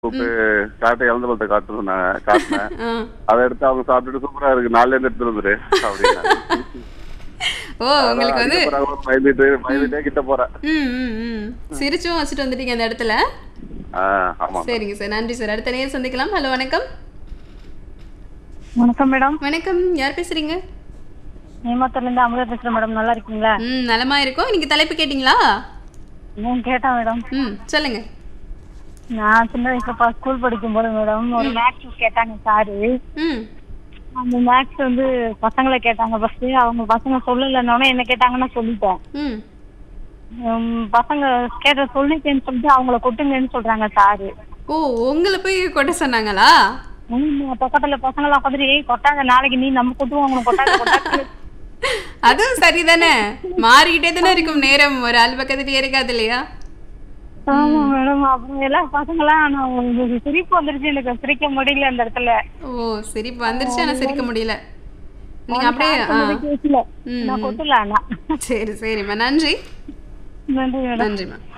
கூப்பிட்டு சாப்பிட்டு இழந்த பழத்தை காட்டு சொன்னாங்க காட்டினேன் ஆ. அதை எடுத்து அவங்க சாப்பிட்டுட்டு சூப்பரா இருக்கு நாலுல இருந்து எடுத்துட்டு வந்துரு அப்படின்னாங்க ஓ உங்களுக்கு வந்து அதுக்கப்புறம் அவங்க பயந்துட்டு பயந்துட்டே கிட்ட போறேன் ம் ம் ம் சிரிச்சும் வச்சுட்டு வந்துட்டீங்க அந்த இடத்துல ஆஹ் ஆமா சரிங்க சார் நன்றி சார் அடுத்த நேரம் சந்திக்கலாம் ஹலோ வணக்கம் வணக்கம் மேடம் வணக்கம் யார் பேசுறீங்க நேமாத்தூர்ல இருந்து அமுதா பேசுறேன் மேடம் நல்லா இருக்கீங்களா ம் நலமா இருக்கோம் இன்னைக்கு தலைப்பு கேட்டிங்களா நான் கேட்டேன் மேடம் ம் சொல்லுங்க நான் சின்ன வயசுல ஸ்கூல் படிக்கும் போது மேடம் ஒரு மேக்ஸ் கேட்டாங்க சாரு ம் அந்த மேக்ஸ் வந்து பசங்களை கேட்டாங்க ஃபர்ஸ்ட் அவங்க பசங்க சொல்லலைன்னொடனே என்ன கேட்டாங்கன்னு நான் சொல்லிட்டேன் ம் உம், பசங்க கேட்ட சொல்லிட்டேன்னு சொல்லிட்டு அவங்கள கொட்டுங்கன்னு சொல்றாங்க சாரு ஓ உங்களை போய் கொட்ட சொன்னாங்களா உம், பக்கத்துல பசங்க எல்லாம் உட்காந்துட்டு ஏய் கொட்டாங்க நாளைக்கு நீ நம்ம கொட்டுவோம் உங்களை கொட்டாங்க கொட்டாங்க அதுவும் சரிதானே மாறிக்கிட்டே தானே இருக்கும் நேரம் ஒரு ஆள் பக்கத்துலயே இருக்காது இல்லையா ஆமா மேடம் அப்புறம் எல்லாம் பசங்க எல்லாம் நான் உங்களுக்கு சிரிப்பு வந்துருச்சு எனக்கு சிரிக்க முடியல அந்த இடத்துல ஓ சிரிப்பு வந்துருச்சு ஆனா சிரிக்க முடியல நீங்க அப்படியே ஆ கேட்கல ம், நான் கொட்டல ஆனா சரி சரிம்மா நன்றி நன்றி மேடம் நன்றிம்மா